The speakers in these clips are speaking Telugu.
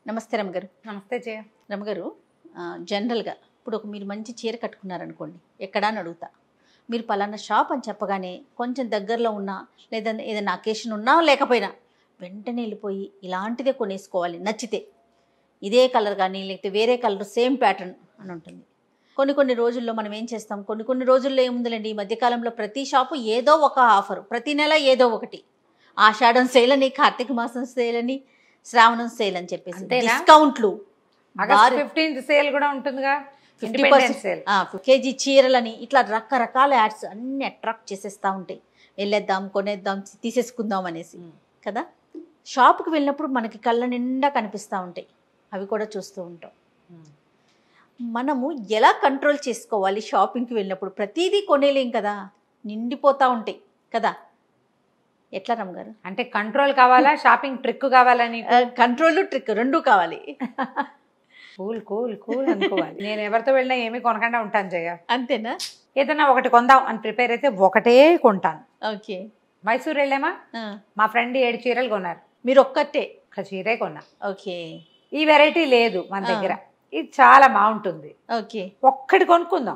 నమస్తే రమగారు నమస్తే జయ రమగారు ఆ, జనరల్గా ఇప్పుడు ఒక మీరు మంచి చీర కట్టుకున్నారనుకోండి ఎక్కడా అని అడుగుతా మీరు పలానా షాప్ అని చెప్పగానే కొంచెం దగ్గరలో ఉన్నా లేదా ఏదైనా అకేషన్ ఉన్నా లేకపోయినా వెంటనే వెళ్ళిపోయి ఇలాంటిదే కొనేసుకోవాలి నచ్చితే ఇదే కలర్ కానీ లేకపోతే వేరే కలర్ సేమ్ ప్యాటర్న్ అని ఉంటుంది కొన్ని కొన్ని రోజుల్లో మనం ఏం చేస్తాం కొన్ని కొన్ని రోజుల్లో ఏముందిలేండి ఈ మధ్యకాలంలో ప్రతి షాపు ఏదో ఒక ఆఫర్ ప్రతి నెల ఏదో ఒకటి ఆషాఢం సేల్ అని కార్తీక మాసం సేల్ అని శ్రావణం సేల్ అని చెప్పేసి అంతేనా? డిస్కౌంట్లు ఆగస్ట్ భారీ- ఫిఫ్టీన్త్ సేల్ కూడా ఉంటుందిగా ఫిఫ్టీ ఇండిపెండెన్స్ సేల్ కేజీ చీరలని ఇట్లా రకరకాల యాడ్స్ అన్ని అట్రాక్ట్ చేసేస్తూ ఉంటాయి వెళ్ళేద్దాం కొనేద్దాం తీసేసుకుందాం అనేసి కదా షాప్కి వెళ్ళినప్పుడు మనకి కళ్ళ నిండా కనిపిస్తూ ఉంటాయి అవి కూడా చూస్తూ ఉంటాం మనము ఎలా కంట్రోల్ చేసుకోవాలి షాపింగ్కి వెళ్ళినప్పుడు ప్రతిదీ కొనేలేం కదా నిండిపోతూ ఉంటాయి కదా ఎట్లా రమ్మగారు అంటే కంట్రోల్ కావాలా షాపింగ్ ట్రిక్ కావాలా నీకు కంట్రోల్ ట్రిక్ రెండూ కావాలి కూల్ కూల్ కూల్ అనుకోవాలి నేను ఎవరితో వెళ్ళినా ఏమీ కొనకుండా ఉంటాను జయ అంతేనా ఏదైనా ఒకటి కొందాం అని ప్రిపేర్ అయితే ఒకటే కొంటాను ఓకే మైసూర్ వెళ్ళామా మా ఫ్రెండ్ ఏడు చీరలు కొన్నారు మీరు ఒక్కటే ఒక చీరే కొన్నా ఓకే ఈ వెరైటీ లేదు మన ఆ. దగ్గర ఇది చాలా బాగుంటుంది ఓకే ఒక్కటి కొనుక్కుందాం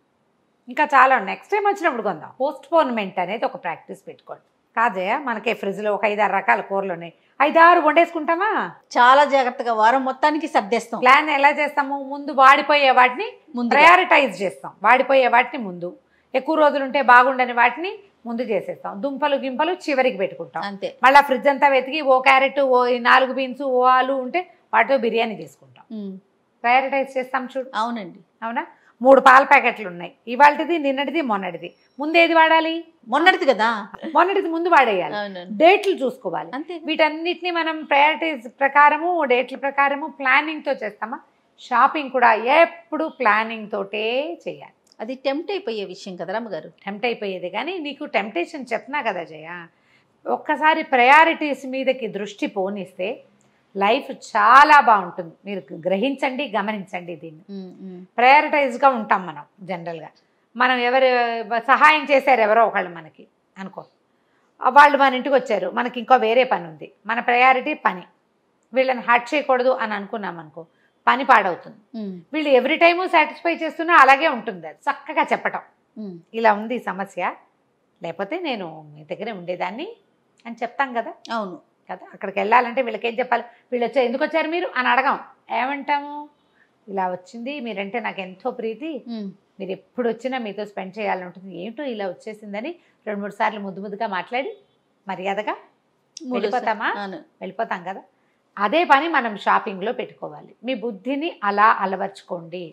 ఇంకా చాలా నెక్స్ట్ టైం వచ్చినప్పుడు కొందాం పోస్ట్ పోన్మెంట్ అనేది ఒక ప్రాక్టీస్ పెట్టుకోండి కాజయ్య మనకి ఫ్రిడ్జ్లో ఒక ఐదారు రకాల కూరలు ఉన్నాయి ఐదారు వండేసుకుంటామా చాలా జాగ్రత్తగా వారం మొత్తానికి సర్దేస్తాం ప్లాన్ ఎలా చేస్తాము ముందు వాడిపోయే వాటిని ముందు ప్రయారిటైజ్ చేస్తాం వాడిపోయే వాటిని ముందు ఎక్కువ రోజులు ఉంటే బాగుండని వాటిని ముందు చేసేస్తాం దుంపలు గింపలు చివరికి పెట్టుకుంటాం అంతే మళ్ళీ ఫ్రిడ్జ్ అంతా వెతికి ఓ క్యారెట్ ఓ ఈ నాలుగు బీన్స్ ఓ ఆలు ఉంటే వాటితో బిర్యానీ చేసుకుంటాం ఉమ్, ప్రయారిటైజ్ చేస్తాం చూడు అవునండి అవునా మూడు పాల ప్యాకెట్లు ఉన్నాయి ఇవాళది నిన్నటిది మొన్నటిది ముందు ఏది వాడాలి మొన్నటిది కదా మొన్నటిది ముందు వాడేయాలి అవునండి డేట్లు చూసుకోవాలి అంతే వీటన్నిటిని మనం ప్రయారిటీస్ ప్రకారము డేట్ల ప్రకారము ప్లానింగ్తో చేస్తామా షాపింగ్ కూడా ఎప్పుడు ప్లానింగ్ తోటే చేయాలి అది టెంప్ట్ అయిపోయే విషయం కదా రమ్మగారు టెంప్ట్ అయిపోయేది కానీ నీకు టెంప్టేషన్ చెప్తున్నా కదా జయ ఒక్కసారి ప్రయారిటీస్ మీదకి దృష్టి పోనిస్తే లైఫ్ చాలా బాగుంటుంది మీరు గ్రహించండి గమనించండి దీన్ని ఉమ్, ఉమ్, ప్రయారిటైజ్గా ఉంటాం మనం జనరల్గా మనం ఎవరు సహాయం చేశారు ఎవరో ఒకళ్ళు మనకి అనుకో వాళ్ళు మన ఇంటికి వచ్చారు మనకి ఇంకో వేరే పని ఉంది మన ప్రయారిటీ పని వీళ్ళని హర్ట్ చేయకూడదు అని అనుకున్నాం అనుకో పని పాడవుతుంది ఉమ్, వీళ్ళు ఎవ్రీ టైము సాటిస్ఫై చేస్తున్నా అలాగే ఉంటుంది అది చక్కగా చెప్పటం ఉమ్, ఇలా ఉంది ఈ సమస్య లేకపోతే నేను మీ దగ్గరే ఉండేదాన్ని అని చెప్తాం కదా అవును కదా అక్కడికి వెళ్ళాలంటే వీళ్ళకి ఏం చెప్పాలి వీళ్ళు వచ్చారు ఎందుకు వచ్చారు మీరు అని అడగాం ఏమంటాము ఇలా వచ్చింది మీరంటే నాకు ఎంతో ప్రీతి ఉమ్, మీరు ఎప్పుడు వచ్చినా మీతో స్పెండ్ చేయాలని ఉంటుంది ఏమిటో ఇలా వచ్చేసిందని రెండు మూడు సార్లు ముద్దు ముద్దుగా మాట్లాడి మర్యాదగా మూడోసారి. వెళ్ళిపోతామా? అవును వెళ్ళిపోతాం కదా అదే పని మనం షాపింగ్లో పెట్టుకోవాలి మీ బుద్ధిని అలా అలవర్చుకోండి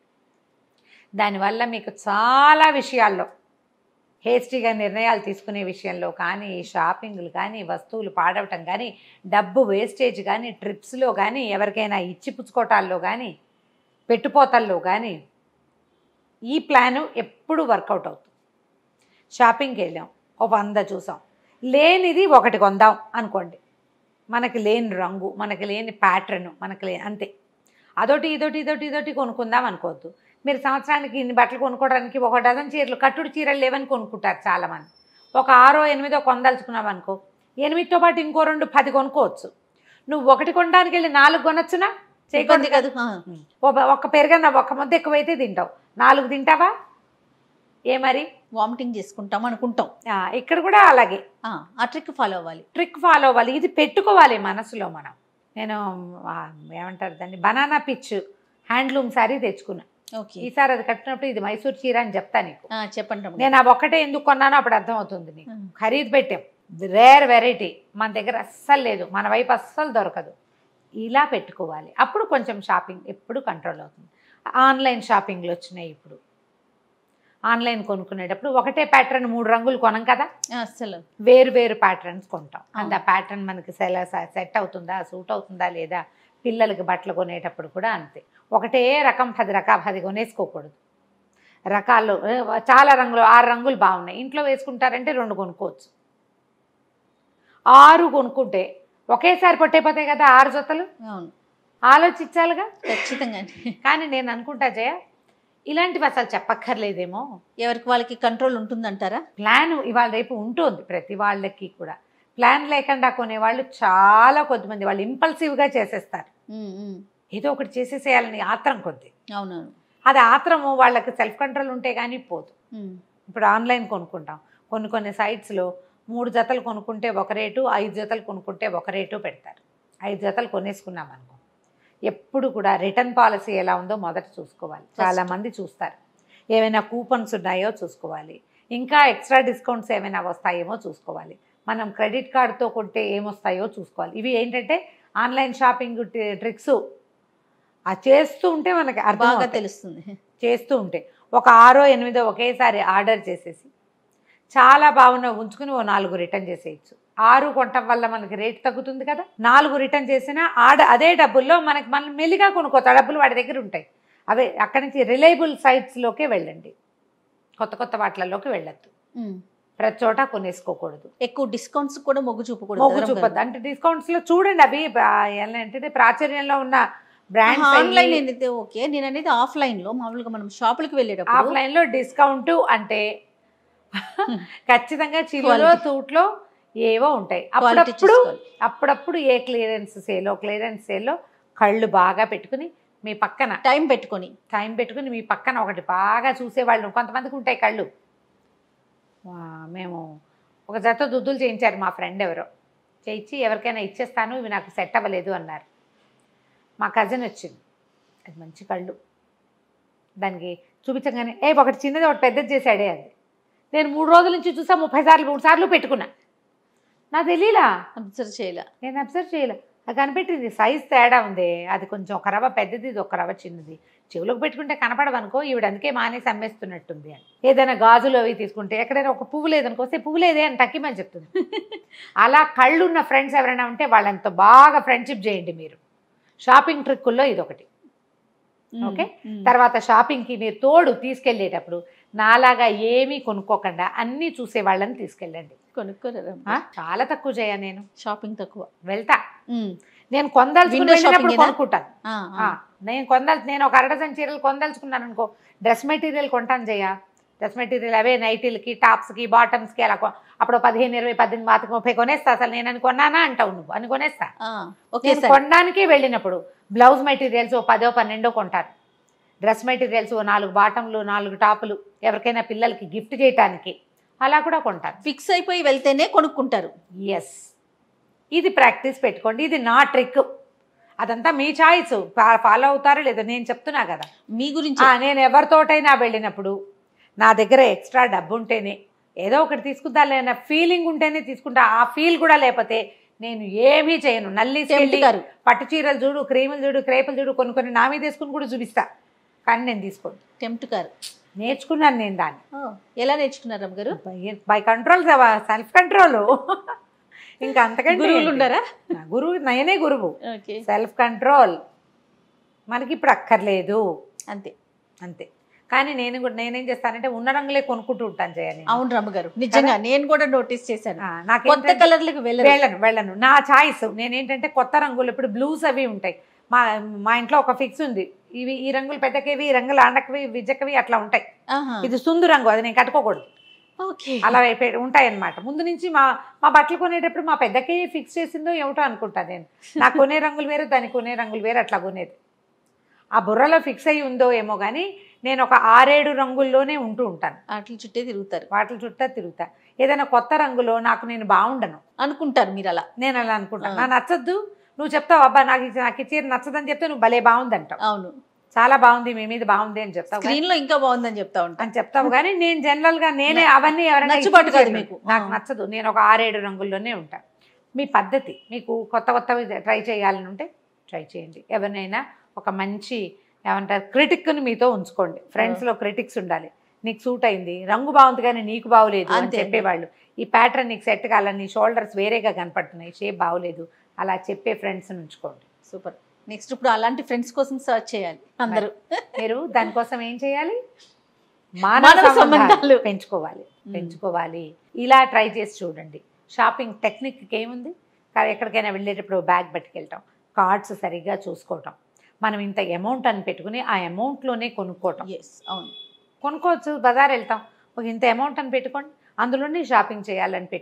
దానివల్ల మీకు చాలా విషయాల్లో హేస్టీగా నిర్ణయాలు తీసుకునే విషయంలో కానీ షాపింగ్లు కానీ వస్తువులు పాడవటం కానీ డబ్బు వేస్టేజ్ కానీ ట్రిప్స్లో కానీ ఎవరికైనా ఇచ్చి పుచ్చుకోవటాల్లో కానీ పెట్టుపోతల్లో కానీ ఈ ప్లాను ఎప్పుడు వర్కౌట్ అవుతుంది షాపింగ్కి వెళ్ళాం ఓ వంద చూసాం లేనిది ఒకటి కొందాం అనుకోండి మనకి లేని రంగు మనకి లేని ప్యాటర్న్ మనకి లే అంతే అదొటి ఇదొటి ఇదొటి ఇదొటి కొనుక్కుందాం అనుకోవద్దు మీరు సంవత్సరానికి ఇన్ని బట్టలు కొనుక్కోవడానికి ఒక డజన్ చీరలు కట్టుడు చీరలు లేవని కొనుక్కుంటారు చాలామంది ఒక ఆరో ఎనిమిదో కొనదలుచుకున్నాం అనుకో ఎనిమిదితో పాటు ఇంకో రెండు పది కొనుక్కోవచ్చు నువ్వు ఒకటి కొనడానికి వెళ్ళి నాలుగు కొనొచ్చునా ఇబ్బంది చేయకొంది కాదు ఆ, ఒక- ఒక్క పెరుగన్న ఒక్క ముద్ద ఎక్కువైతే తింటావు నాలుగు తింటావా ఏ మరి వామిటింగ్ చేసుకుంటాం అనుకుంటాం ఆ, ఇక్కడ కూడా అలాగే ఆ, ఆ ట్రిక్ ఫాలో అవ్వాలి ట్రిక్ ఫాలో అవ్వాలి ఇది పెట్టుకోవాలి మనసులో మనం నేను ఆ, ఏమంటారు దాన్ని బనానా పిచ్ హ్యాండ్లూమ్ శారీ తెచ్చుకున్నా ఓకే ఈసారి అది కట్టినప్పుడు ఇది మైసూర్ చీర అని చెప్తా నీకు ఆ, చెప్పండి రమ్మగారు. నేను ఆ ఒక్కటే ఎందుకు కొన్నానో అప్పుడు అర్థమవుతుంది నీకు ఉమ్, ఖరీదు పెట్టాం రేర్ వెరైటీ మన దగ్గర అస్సలు లేదు మన వైపు అస్సలు దొరకదు ఇలా పెట్టుకోవాలి అప్పుడు కొంచెం షాపింగ్ ఎప్పుడు కంట్రోల్ అవుతుంది ఆన్లైన్ షాపింగ్లు వచ్చినాయి ఇప్పుడు ఆన్లైన్ కొనుక్కునేటప్పుడు ఒకటే ప్యాటర్న్ మూడు రంగులు కొనం కదా ఆ, అస్సలు వేరు వేరు ప్యాటర్న్స్ కొంటాం అవును. అంత ప్యాటర్న్ మనకి సెల సెట్ అవుతుందా సూట్ అవుతుందా లేదా పిల్లలకి బట్టలు కొనేటప్పుడు కూడా అంతే ఒకటే రకం పది రకాల పది కొనేసుకోకూడదు రకాలు ఏ, చాలా రంగులు ఆరు రంగులు బాగున్నాయి ఇంట్లో వేసుకుంటారంటే రెండు కొనుక్కోవచ్చు ఆరు కొనుక్కుంటే ఒకేసారి పొట్టైపోతాయి కదా ఆరు జతలు అవును ఆలోచించాలిగా ఖచ్చితంగా కానీ నేను అనుకుంటా జయ ఇలాంటివి అసలు చెప్పక్కర్లేదేమో ఎవరికి వాళ్ళకి కంట్రోల్ ఉంటుందంటారా ప్లాన్ ఇవాళ రేపు ఉంటుంది ప్రతి వాళ్ళకి కూడా ప్లాన్ లేకుండా కొనేవాళ్ళు చాలా కొద్దిమంది వాళ్ళు ఇంపల్సివ్గా చేసేస్తారు ఉమ్, ఉమ్. ఏదో ఒకటి చేసేసేయాలని ఆత్రం కొద్ది అవునవును అది ఆత్రము వాళ్ళకి సెల్ఫ్ కంట్రోల్ ఉంటే కానీ పోదు ఉమ్, ఇప్పుడు ఆన్లైన్ కొనుక్కుంటాం కొన్ని కొన్ని సైట్స్లో మూడు జతలు కొనుక్కుంటే ఒక రేటు ఐదు జతలు కొనుక్కుంటే ఒక రేటు పెడతారు ఐదు జతలు కొనేసుకున్నాం అనుకో ఎప్పుడు కూడా రిటర్న్ పాలసీ ఎలా ఉందో మొదట చూసుకోవాలి చాలా మంది చూస్తారు ఏమైనా కూపన్స్ ఉన్నాయో చూసుకోవాలి ఇంకా ఎక్స్ట్రా డిస్కౌంట్స్ ఏమైనా వస్తాయేమో చూసుకోవాలి మనం క్రెడిట్ కార్డుతో కొంటే ఏమొస్తాయో చూసుకోవాలి ఇవి ఏంటంటే ఆన్లైన్ షాపింగ్ ట్రిక్స్ ఆ చేస్తూ ఉంటే మనకి అర్థం బాగా అవుతాయి. తెలుస్తుంది చేస్తూ ఉంటే ఒక ఆరో ఎనిమిదో ఒకేసారి ఆర్డర్ చేసేసి చాలా బాగున్న ఉంచుకుని ఓ నాలుగు రిటర్న్ చేసేయచ్చు ఆరు కొనటం వల్ల మనకి రేట్ తగ్గుతుంది కదా నాలుగు రిటర్న్ చేసినా ఆడ అదే డబ్బుల్లో మనకి మనం మెల్లిగా కొనుక్కోవచ్చు ఆ డబ్బులు వాడి దగ్గర ఉంటాయి అవే అక్కడి నుంచి రిలయబుల్ సైట్స్లోకే వెళ్ళండి కొత్త కొత్త వాటిలలోకి వెళ్ళొద్దు ఉమ్. ప్రతి చోట కొనేసుకోకూడదు ఎక్కువ డిస్కౌంట్స్ కూడా మొగ్గు చూపకూడదు మొగ్గు కదా రమ్య చూపొద్దు గారు? అంటే డిస్కౌంట్స్లో చూడండి అవి ఏంటంటే ప్రాచుర్యంలో ఉన్న బ్రాండ్స్ ఆన్లైన్ అయితే ఓకే నేను అనేది ఆఫ్లైన్ లో మామూలుగా మనం షాపులకు వెళ్ళేటప్పుడు ఆఫ్లైన్ లో డిస్కౌంట్ అంటే ఖచ్చితంగా చిలులో Quality. తూట్లో ఏవో ఉంటాయి క్వాలిటీ అప్పుడప్పుడు చూసుకోవాలి అప్పుడప్పుడు ఏ క్లియరెన్స్ సేలో క్లియరెన్స్ సేల్లో కళ్ళు బాగా పెట్టుకుని మీ పక్కన టైం పెట్టుకొని టైం పెట్టుకుని మీ పక్కన ఒకటి బాగా చూసేవాళ్ళు కొంతమందికి ఉంటాయి కళ్ళు వా, మేము ఒక జత దుద్దులు చేయించారు మా ఫ్రెండ్ ఎవరో చేయించి ఎవరికైనా ఇచ్చేస్తాను ఇవి నాకు సెట్ అవ్వలేదు అన్నారు మా కజిన్ వచ్చింది అది మంచి కళ్ళు దానికి చూపించగానే ఏ ఒకటి చిన్నది ఒకటి పెద్దది చేశాడే అది నేను మూడు రోజుల నుంచి చూసా ముప్పై సార్లు మూడు సార్లు పెట్టుకున్నా నాకు తెలియలా అబ్జర్వ్ చేయాల నేను అబ్జర్వ్ చేయలే అది కనిపెట్టింది సైజ్ తేడా ఉంది అది కొంచెం ఒక రవ్వ పెద్దది ఇది ఒక రవ్వ చిన్నది చెవులకు పెట్టుకుంటే కనపడవనుకో ఈవిడ అందుకే మానేసి అమ్మేస్తున్నట్టుంది అని ఏదైనా గాజులు అవి తీసుకుంటే ఎక్కడైనా ఒక పువ్వు లేదనుకో వస్తే పువ్వు లేదే అని టక్కిమని చెప్తుంది అలా కళ్ళు ఉన్న ఫ్రెండ్స్ ఎవరైనా ఉంటే వాళ్ళంత బాగా ఫ్రెండ్షిప్ చేయండి మీరు షాపింగ్ ట్రిక్కుల్లో ఇదొకటి ఓకే? తర్వాత షాపింగ్కి మీరు తోడు తీసుకెళ్ళేటప్పుడు నాలాగా ఏమీ కొనుక్కోకుండా అన్నీ చూసే వాళ్ళని తీసుకెళ్ళండి కొనుక్కోరు ఆ? చాలా తక్కువ చేయ నేను షాపింగ్ తక్కువ వెళ్తా ఉమ్. నేను కొందలుచుకుని Window వెళ్ళినప్పుడు shopping ఏనా? కొనుక్కుంటాను ఆ, ఆ, ఆ. నేను కొందలు నేను ఒక అరడజన్ చీరలు కొందలుచుకున్నాను అనుకో డ్రెస్ మెటీరియల్ కొంటాను చెయ్య డ్రెస్ మెటీరియల్ అవే నైటీలకి టాప్స్కి బాటమ్స్కి అలా కొ- అప్పుడు పదిహేను ఇరవై పద్దెనిమిది పాతిక ముప్పై కొనేస్తా అసలు నేను అని కొన్నానా అంటావు నువ్వు అని కొనేస్తా ఆ, ఓకే నేను సార్ కొనడానికి వెళ్ళినప్పుడు బ్లౌజ్ మెటీరియల్స్ ఓ పదో పన్నెండో కొంటాను డ్రెస్ మెటీరియల్స్ ఓ నాలుగు బాటంలు నాలుగు టాపులు ఎవరికైనా పిల్లలకి గిఫ్ట్ చేయటానికి అలా కూడా కొంటాను ఫిక్స్ అయిపోయి వెళ్తేనే కొనుక్కుంటారు ఎస్ ఇది ప్రాక్టీస్ పెట్టుకోండి ఇది నా ట్రిక్ అదంతా మీ చాయిస్ ఫాలో అవుతారో లేదో నేను చెప్తున్నా కదా మీ గురించి ఆ, నేను ఎవరితోటైనా వెళ్ళినప్పుడు నా దగ్గర ఎక్స్ట్రా డబ్బు ఉంటేనే ఏదో ఒకటి తీసుకుందాలే అన్న ఫీలింగ్ ఉంటేనే తీసుకుంటా ఆ ఫీల్ కూడా లేకపోతే నేను ఏమీ చేయను నల్లి టెంప్ట్ గారు పట్టు చీరలు చూడు క్రీములు చూడు క్రేపులు చూడు కొన్ని కొన్ని నా మీద వేసుకుని కూడా చూపిస్తా కానీ నేను తీసుకోను టెంప్ట్ గారు నేర్చుకున్నాను నేను దాన్ని ఓ, ఎలా నేర్చుకున్నారు రమ్మ గారు బై కంట్రోల్ సెల్ఫ్ కంట్రోల్ ఇంకా అంతకంటే గురువులు ఏంటి? ఉన్నారా నా గురువు నేనే గురువు ఓకే సెల్ఫ్ కంట్రోల్ మనకి ఇప్పుడు అక్కర్లేదు అంతే అంతే కానీ నేను కూడా నేనేం చేస్తానంటే ఉన్న రంగులే కొనుక్కుంటూ ఉంటాను చేయని అవును రమ్మ గారు నిజంగా నేను కూడా నోటీస్ చేశాను నాకు కొత్త కలర్లకు వెళ్ళరు వెళ్ళను వెళ్ళను నా చాయిస్ నేనేంటంటే కొత్త రంగులు ఇప్పుడు బ్లూస్ అవి ఉంటాయి మా మా ఇంట్లో ఒక ఫిక్స్ ఉంది ఇవి ఈ రంగులు పెద్దకివి ఈ రంగులు ఆండకవి విజకవి అట్లా ఉంటాయి ఆహా. ఇది సుందు రంగు అది నేను కట్టుకోకూడదు ఓకే అలా అయిపోయి ఉంటాయన్నమాట ముందు నుంచి మా మా బట్టలు కొనేటప్పుడు మా పెద్దకే ఫిక్స్ చేసిందో ఏమిటో అనుకుంటా నేను నాకు కొనే రంగులు వేరు దానికి కొనే రంగులు వేరు అట్లా కొనేది ఆ బుర్రలో ఫిక్స్ అయ్యి ఉందో ఏమో కానీ నేను ఒక ఆరేడు రంగుల్లోనే ఉంటూ ఉంటాను వాటి చుట్టే తిరుగుతారు వాటి చుట్టా తిరుగుతా ఏదైనా కొత్త రంగులో నాకు నేను బాగుండను అనుకుంటారు మీరు అలా నేను అలా అనుకుంటాను ఆ. నా నచ్చద్దు నువ్వు చెప్తావు అబ్బా నాకు ఇది- నాకు ఈ చీర నచ్చదని చెప్తే నువ్వు భలే బాగుంది అంటావు అవును చాలా బాగుంది మీ మీద బాగుంది అని చెప్తావు కానీ- స్క్రీన్ లో ఇంకా బాగుందని చెప్తా ఉంటాను అని చెప్తావు కానీ నేను జనరల్ గా నేనే అవన్నీ ఎవరైనా నచ్చుబాటు ఇచ్చి కాదు చేయను. మీకు. నాకు ఆ. నచ్చదు నేను ఒక ఆరేడు రంగుల్లోనే ఉంటా మీ పద్ధతి మీకు కొత్త కొత్తవి ట్రై చేయాలని ఉంటే ట్రై చేయండి ఎవరినైనా ఒక మంచి ఏమంటారు క్రిటిక్ని మీతో ఉంచుకోండి ఫ్రెండ్స్ లో క్రిటిక్స్ ఉండాలి నీకు సూట్ అయింది రంగు బాగుంది కానీ నీకు బాగులేదు అని అంతే. చెప్పేవాళ్ళు ఈ ప్యాటర్న్ నీకు సెట్ కాలని నీ షోల్డర్స్ వేరేగా కనపడుతున్నాయి షేప్ బాగోలేదు అలా చెప్పే ఫ్రెండ్స్ ఉంచుకోండి సూపర్ నెక్స్ట్ ఇప్పుడు అలాంటి ఫ్రెండ్స్ కోసం సర్చ్ చేయాలి అందరూ మీరు దానికోసం ఏం చేయాలి మానవ మానవ సంబంధాలు. సంబంధాలు పెంచుకోవాలి మ్మ్. పెంచుకోవాలి ఇలా ట్రై చేసి చూడండి షాపింగ్ టెక్నిక్ ఏముంది కా- ఎక్కడికైనా వెళ్ళేటప్పుడు బ్యాగ్ పట్టుకెళ్ళటం కార్డ్స్ సరిగ్గా చూసుకోవటం మనం ఇంత అమౌంట్ అని పెట్టుకుని ఆ అమౌంట్లోనే కొనుక్కోవటం ఎస్ అవును కొనుక్కోవచ్చు బజార్ వెళ్తాం ఒక ఇంత అమౌంట్ అని పెట్టుకోండి అందులోనే షాపింగ్ చేయాలని పెట్టుకోండి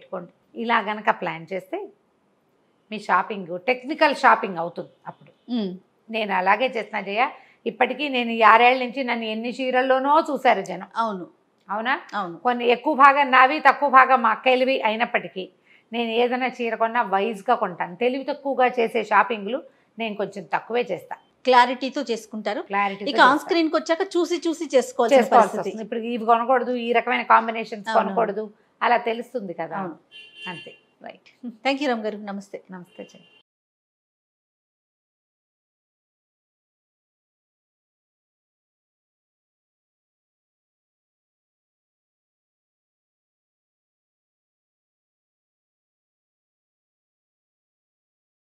ఇలా గనక ప్లాన్ చేస్తే మీ షాపింగ్ టెక్నికల్ షాపింగ్ అవుతుంది అప్పుడు ఉమ్, నేను అలాగే చేస్తున్నా జయ ఇప్పటికీ నేను ఈ ఆరేళ్ళ నుంచి నన్ను ఎన్ని చీరల్లోనో చూశారు జనం అవును అవునా అవును కొన్ని ఎక్కువ భాగం నావి తక్కువ భాగం మా అక్కయ్యలవి అయినప్పటికీ నేను ఏదైనా చీర కొన్నా వైజ్గా కొంటాను తెలివి తక్కువగా చేసే షాపింగ్లు నేను కొంచెం తక్కువే చేస్తాను క్లారిటీతో చేసుకుంటారు క్లారిటీ ఇక ఆన్ స్క్రీన్ కి వచ్చాక చూసి చూసి చేసుకోవాల్సిన చేసుకోవాల్సి పరిస్థితి వస్తుంది ఇప్పుడు ఇవి కొనకూడదు ఈ రకమైన కాంబినేషన్స్ అవును. కొనకూడదు అలా తెలుస్తుంది కదా అవును అంతే రైట్ థ్యాంక్ యూ రామ్ గారు నమస్తే నమస్తే చెయ్యి